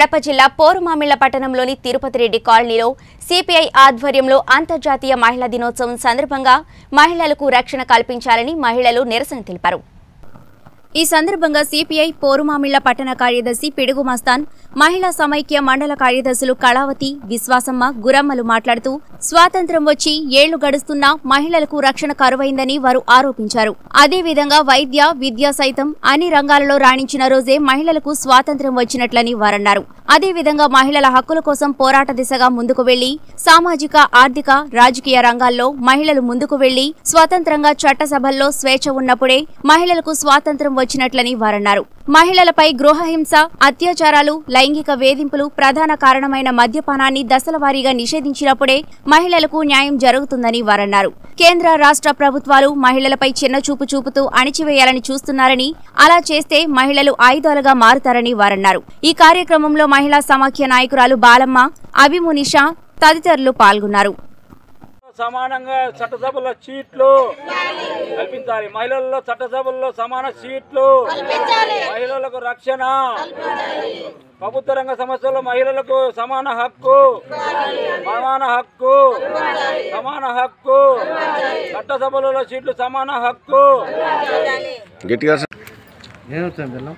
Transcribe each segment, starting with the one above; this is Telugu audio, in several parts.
కడప జిల్లా పోరుమామిళ్ల పట్టణంలోని తిరుపతి రెడ్డి కాలనీలో సిపిఐ ఆధ్వర్యంలో అంతర్జాతీయ మహిళా దినోత్సవం సందర్భంగా మహిళలకు రక్షణ కల్పించాలని మహిళలు నిరసన తెలిపారు ఈ సందర్భంగా సిపిఐ పోరుమామిళ్ల పట్టణ కార్యదర్శి పిడుగు మస్తాన్ మహిళా సమైక్య మండల కార్యదర్శులు కళావతి విశ్వాసమ్మ గురమ్మలు మాట్లాడుతూ స్వాతంత్ర్యం వచ్చి ఏళ్లు గడుస్తున్నా మహిళలకు రక్షణ కరువైందని వారు ఆరోపించారు అదేవిధంగా వైద్య విద్య సైతం అన్ని రంగాలలో రాణించిన రోజే మహిళలకు స్వాతంత్ర్యం వచ్చినట్లని వారన్నారు అదేవిధంగా మహిళల హక్కుల కోసం పోరాట దిశగా ముందుకు వెళ్లి సామాజిక ఆర్థిక రాజకీయ రంగాల్లో మహిళలు ముందుకు వెళ్లి స్వతంత్రంగా చట్టసభల్లో స్వేచ్ఛ ఉన్నప్పుడే మహిళలకు స్వాతంత్ర్యం వచ్చినట్లని వారన్నారు మహిళలపై గృహహింస అత్యాచారాలు లైంగిక వేధింపులు ప్రధాన కారణమైన మద్యపానాన్ని దశలవారీగా నిషేధించినప్పుడే మహిళలకు న్యాయం జరుగుతుందని వారన్నారు కేంద్ర రాష్ట్ర ప్రభుత్వాలు మహిళలపై చిన్నచూపు చూపుతూ అణిచివేయాలని చూస్తున్నారని అలా చేస్తే మహిళలు ఆయుధాలుగా మారుతారని వారన్నారు ఈ కార్యక్రమంలో మహిళా సమాఖ్య నాయకురాలు బాలమ్మ అభిమునిషా తదితరులు పాల్గొన్నారు సమానంగా చట్టసభల్లో సీట్లు కల్పించాలి మహిళల్లో చట్టసభల్లో సమాన సీట్లు మహిళలకు రక్షణ ప్రభుత్వ రంగ సంస్థల్లో మహిళలకు సమాన హక్కు సమాన హక్కు సమాన హక్కు చట్టసభలలో సీట్లు సమాన హక్కు గట్టిగా అరస- ఏమవుతుంది బెల్లం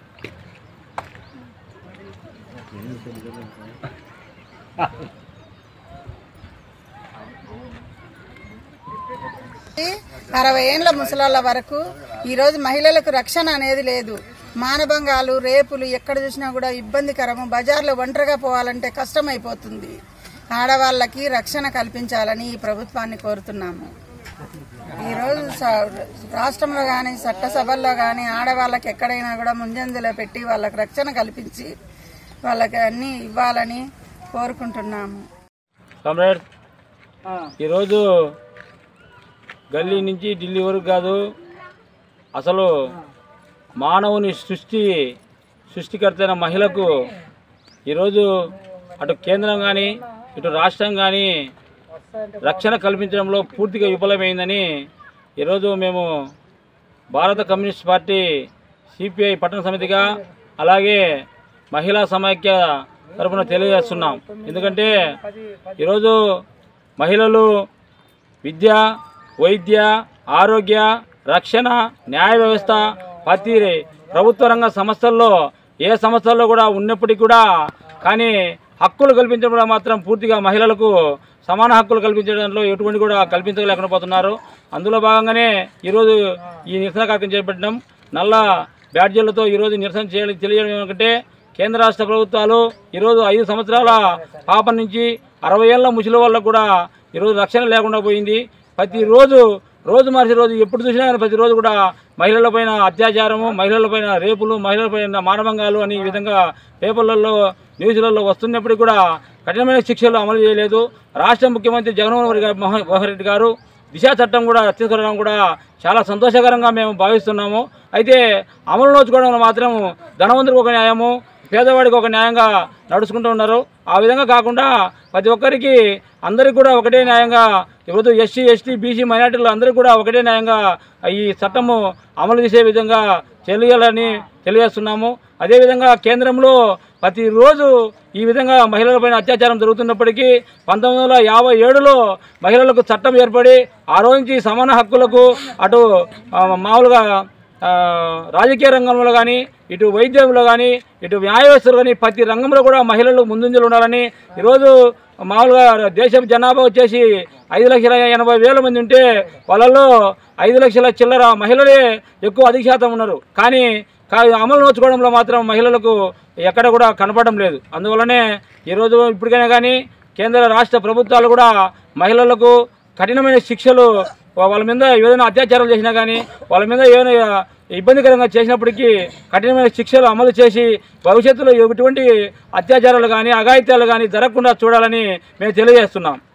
అరవై ఏండ్ల ముసలాళ్ళ వరకు ఈరోజు మహిళలకు రక్షణ అనేది లేదు మానభంగాలు రేపులు ఎక్కడ చూసినా కూడా ఇబ్బందికరము బజార్లో ఒంటరిగా పోవాలంటే కష్టమైపోతుంది ఆడవాళ్ళకి రక్షణ కల్పించాలని ఈ ప్రభుత్వాన్ని కోరుతున్నాము ఈరోజు స- రాష్ట్రంలో కానీ చట్టసభల్లో కానీ ఆడవాళ్ళకి ఎక్కడైనా కూడా ముంజంజలో పెట్టి వాళ్ళకి రక్షణ కల్పించి వాళ్ళకి అన్ని ఇవ్వాలని కోరుకుంటున్నాము కామ్రేడ్ ఈరోజు గల్లీ నుంచి ఢిల్లీ వరకు కాదు అసలు మానవుని సృష్టి సృష్టికర్త అయిన మహిళకు ఈరోజు అటు కేంద్రం కానీ ఇటు రాష్ట్రం కానీ రక్షణ కల్పించడంలో పూర్తిగా విఫలమైందని ఈరోజు మేము భారత కమ్యూనిస్ట్ పార్టీ సిపిఐ పట్టణ సమితిగా అలాగే మహిళా సమైక్య తరపున తెలియజేస్తున్నాం ఎందుకంటే ఈరోజు మహిళలు విద్య వైద్య ఆరోగ్య రక్షణ న్యాయ వ్యవస్థ ప్రతి ప్రభుత్వ రంగ సంస్థల్లో ఏ సంస్థల్లో కూడా ఉన్నప్పటికీ కూడా కానీ హక్కులు కల్పించడంలో మాత్రం పూర్తిగా మహిళలకు సమాన హక్కులు కల్పించడంలో ఎటువంటి కూడా కల్పించలేకుండా పోతున్నారు అందులో భాగంగానే ఈరోజు ఈ నిరసన కార్యక్రమం చేపట్టడం నల్ల బ్యాడ్జీలతో ఈరోజు నిరసన చేయాలి తెలియజేయడం ఏమంటే కేంద్ర రాష్ట్ర ప్రభుత్వాలు ఈరోజు ఐదు సంవత్సరాల పాప నుంచి అరవై ఏళ్ళ ముసలి వాళ్ళకు కూడా ఈరోజు రక్షణ లేకుండా పోయింది ప్రతిరోజు రోజు మార్చి రోజు ఎప్పుడు చూసినా కానీ ప్రతిరోజు కూడా మహిళలపైన అత్యాచారము మహిళలపైన రేపులు మహిళలపైన మానభంగాలు అని ఈ విధంగా పేపర్లలో న్యూస్లలో వస్తున్నప్పటికీ కూడా కఠినమైన శిక్షలు అమలు చేయలేదు రాష్ట్ర ముఖ్యమంత్రి జగన్మోహన్ రెడ్డి గారు- మోహన్ రెడ్డి గారు దిశా చట్టం కూడా తీసుకురావడం కూడా చాలా సంతోషకరంగా మేము భావిస్తున్నాము అయితే అమలు నోచుకోవడంలో మాత్రం ధనవంతుడికి ఒక న్యాయము పేదవాడికి ఒక న్యాయంగా నడుచుకుంటూ ఉన్నారు ఆ విధంగా కాకుండా ప్రతి ఒక్కరికి అందరికీ కూడా ఒకటే న్యాయంగా ఈరోజు ఎస్సీ ఎస్టీ బీసీ మైనార్టీలు అందరికీ కూడా ఒకటే న్యాయంగా ఈ చట్టము అమలు చేసే విధంగా తెలియాలని తెలియజేస్తున్నాము అదేవిధంగా కేంద్రంలో ప్రతిరోజు ఈ విధంగా మహిళలపైన అత్యాచారం జరుగుతున్నప్పటికీ పంతొమ్మిది వందల యాభై ఏడులో మహిళలకు చట్టం ఏర్పడి ఆ రోజు నుంచి సమాన హక్కులకు అటు ఆ, మామూలుగా ఆ, రాజకీయ రంగంలో కానీ ఇటు వైద్యంలో కానీ ఇటు న్యాయ వ్యవస్థలో కానీ ప్రతి రంగంలో కూడా మహిళలు ముందంజలు ఉండాలని ఈరోజు మామూలుగా దేశం జనాభా వచ్చేసి ఐదు లక్షల ఎనభై వేల మంది ఉంటే వాళ్ళల్లో ఐదు లక్షల చిల్లర మహిళలే ఎక్కువ అధిక శాతం ఉన్నారు కానీ కా- అమలు నోచుకోవడంలో మాత్రం మహిళలకు ఎక్కడ కూడా కనపడడం లేదు అందువల్లనే ఈరోజు ఇప్పటికైనా కానీ కేంద్ర రాష్ట్ర ప్రభుత్వాలు కూడా మహిళలకు కఠినమైన శిక్షలు వాళ్ళ మీద ఏదైనా అత్యాచారాలు చేసినా కానీ వాళ్ళ మీద ఏమైనా ఇబ్బందికరంగా చేసినప్పటికీ కఠినమైన శిక్షలు అమలు చేసి భవిష్యత్తులో ఎటువంటి అత్యాచారాలు కానీ అఘాయిత్యాలు కానీ జరగకుండా చూడాలని మేము తెలియజేస్తున్నాం